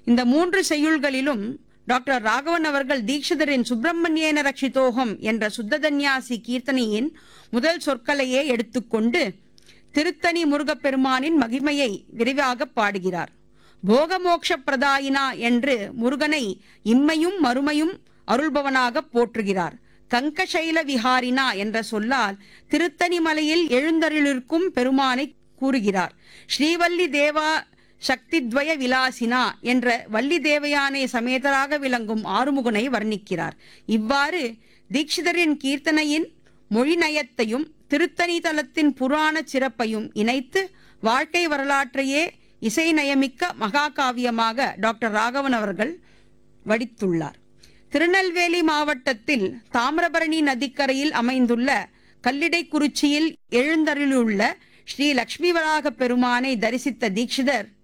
இந்த மூன்று செய்யுள்களிலும் டாக்டர் ராகவன் அவர்கள் தீட்சிதரின் சுப்பிரமணியன ரட்சிதோகம் என்ற சுத்ததன்யாசி கீர்த்தனையின் முதல் சொற்களையே எடுத்துக்கொண்டு திருத்தணி முருகப்பெருமானின் மகிமையை விரிவாக பாடுகிறார் போகமோக்ஷ பிரதாயினா என்று முருகனை இம்மையும் மறுமையும் அருள்பவனாக போற்றுகிறார் கங்கசைல விஹாரினா என்ற சொல்லால் திருத்தணி மலையில் எழுந்தருளிருக்கும் பெருமானை கூறுகிறார் ஸ்ரீவல்லி தேவா சக்தித்வய விலாசினா என்ற வள்ளி தேவயானை சமேதராக விளங்கும் ஆறுமுகனை வர்ணிக்கிறார் இவ்வாறு தீட்சிதரின் கீர்த்தனையின் மொழி நயத்தையும் திருத்தணி தலத்தின் புராண சிறப்பையும் இணைத்து வாழ்க்கை வரலாற்றையே இசை நயமிக்க மகாகாவியமாக டாக்டர் ராகவன் அவர்கள் வடித்துள்ளார் திருநெல்வேலி மாவட்டத்தில் தாமிரபரணி நதிக்கரையில் அமைந்துள்ள கல்லிடைக்குறிச்சியில் எழுந்தருளியுள்ள ஸ்ரீ லக்ஷ்மி வராக பெருமானை தரிசித்த தீட்சிதர்